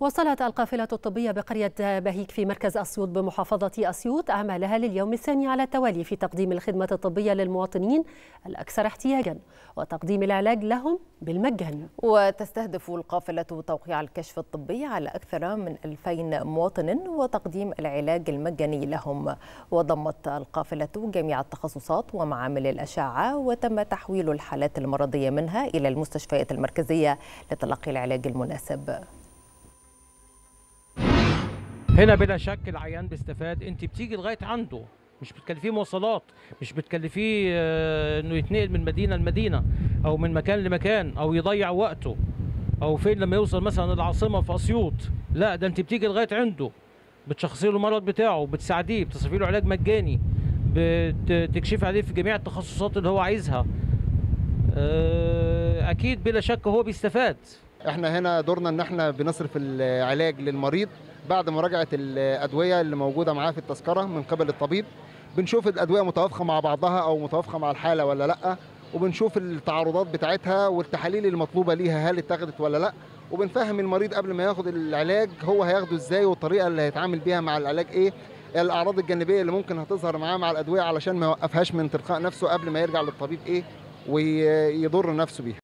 وصلت القافلة الطبية بقرية بهيك في مركز أسيوط بمحافظة أسيوط أعمالها لليوم الثاني على التوالي في تقديم الخدمة الطبية للمواطنين الأكثر احتياجا وتقديم العلاج لهم بالمجان وتستهدف القافلة توقيع الكشف الطبي على أكثر من 2000 مواطن وتقديم العلاج المجاني لهم وضمت القافلة جميع التخصصات ومعامل الأشعة وتم تحويل الحالات المرضية منها إلى المستشفيات المركزية لتلقي العلاج المناسب هنا بلا شك العيان بيستفاد انت بتيجي لغايه عنده مش بتكلفيه مواصلات مش بتكلفيه آه، انه يتنقل من مدينه لمدينه او من مكان لمكان او يضيع وقته او فين لما يوصل مثلا العاصمه في اسيوط لا ده انت بتيجي لغايه عنده بتشخصي له المرض بتاعه بتساعديه بتصرفي له علاج مجاني بتكشفي عليه في جميع التخصصات اللي هو عايزها آه، اكيد بلا شك هو بيستفاد احنا هنا دورنا ان احنا بنصرف العلاج للمريض بعد مراجعه الادويه اللي موجوده معاه في التذكره من قبل الطبيب بنشوف الادويه متوافقه مع بعضها او متوافقه مع الحاله ولا لا وبنشوف التعارضات بتاعتها والتحاليل المطلوبه ليها هل اتاخدت ولا لا وبنفهم المريض قبل ما ياخد العلاج هو هياخده ازاي والطريقه اللي هيتعامل بيها مع العلاج ايه الاعراض الجانبيه اللي ممكن هتظهر معاه مع الادويه علشان ما يوقفهاش من تلقاء نفسه قبل ما يرجع للطبيب ايه ويضر نفسه بيها